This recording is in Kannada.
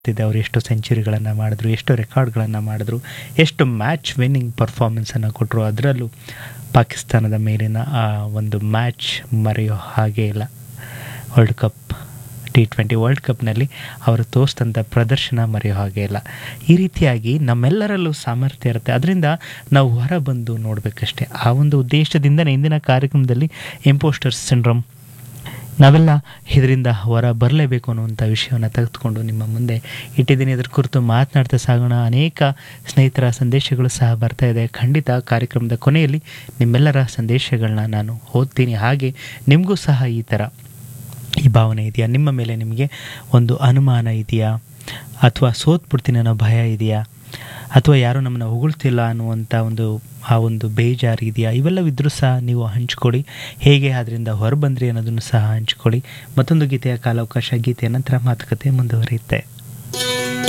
ಇದೆ ಅವರು ಎಷ್ಟು ಸೆಂಚುರಿಗಳನ್ನು ಮಾಡಿದ್ರು ಎಷ್ಟು ರೆಕಾರ್ಡ್ಗಳನ್ನು ಮಾಡಿದ್ರು ಎಷ್ಟು ಮ್ಯಾಚ್ ವಿನ್ನಿಂಗ್ ಪರ್ಫಾರ್ಮೆನ್ಸನ್ನು ಕೊಟ್ಟರು ಅದರಲ್ಲೂ ಪಾಕಿಸ್ತಾನದ ಮೇಲಿನ ಆ ಒಂದು ಮ್ಯಾಚ್ ಮರೆಯೋ ಹಾಗೆ ಇಲ್ಲ world cup T twenty world ಕಪ್ನಲ್ಲಿ ಅವರು ತೋರಿಸಿದಂಥ ಪ್ರದರ್ಶನ ಮರೆಯೋ ಹಾಗೆ ಇಲ್ಲ ಈ ರೀತಿಯಾಗಿ ನಮ್ಮೆಲ್ಲರಲ್ಲೂ ಸಾಮರ್ಥ್ಯ ಇರುತ್ತೆ ಅದರಿಂದ ನಾವು ಹೊರ ಬಂದು ನೋಡಬೇಕಷ್ಟೇ ಆ ಒಂದು ಉದ್ದೇಶದಿಂದನೇ ಇಂದಿನ ಕಾರ್ಯಕ್ರಮದಲ್ಲಿ ಇಂಪೋಸ್ಟರ್ ಸಿಂಡ್ರಮ್ ನಾವೆಲ್ಲ ಇದರಿಂದ ಹೊರ ಬರಲೇಬೇಕು ಅನ್ನುವಂಥ ವಿಷಯವನ್ನು ತೆಗೆದುಕೊಂಡು ನಿಮ್ಮ ಮುಂದೆ ಇಟ್ಟಿದ್ದೀನಿ ಇದ್ರ ಕುರಿತು ಮಾತನಾಡ್ತಾ ಸಾಗೋಣ ಅನೇಕ ಸ್ನೇಹಿತರ ಸಂದೇಶಗಳು ಸಹ ಬರ್ತಾ ಇದೆ ಖಂಡಿತ ಕಾರ್ಯಕ್ರಮದ ಕೊನೆಯಲ್ಲಿ ನಿಮ್ಮೆಲ್ಲರ ಸಂದೇಶಗಳನ್ನ ನಾನು ಓದ್ತೀನಿ ಹಾಗೆ ನಿಮಗೂ ಸಹ ಈ ಥರ ಈ ಭಾವನೆ ಇದೆಯಾ ನಿಮ್ಮ ಮೇಲೆ ನಿಮಗೆ ಒಂದು ಅನುಮಾನ ಇದೆಯಾ ಅಥವಾ ಸೋತ್ಬಿಡ್ತೀನಿ ಅನ್ನೋ ಭಯ ಇದೆಯಾ ಅಥವಾ ಯಾರೂ ನಮ್ಮನ್ನು ಹೊಗಳ್ತಿಲ್ಲ ಅನ್ನುವಂಥ ಒಂದು ಆ ಒಂದು ಬೇಜಾರು ಇದೆಯಾ ಇವೆಲ್ಲವಿದ್ದರೂ ಸಹ ನೀವು ಹಂಚ್ಕೊಳ್ಳಿ ಹೇಗೆ ಅದರಿಂದ ಹೊರಬಂದ್ರಿ ಅನ್ನೋದನ್ನು ಸಹ ಹಂಚ್ಕೊಳ್ಳಿ ಮತ್ತೊಂದು ಗೀತೆಯ ಕಾಲಾವಕಾಶ ಗೀತೆಯ ನಂತರ ಮಾತುಕತೆ ಮುಂದುವರಿಯುತ್ತೆ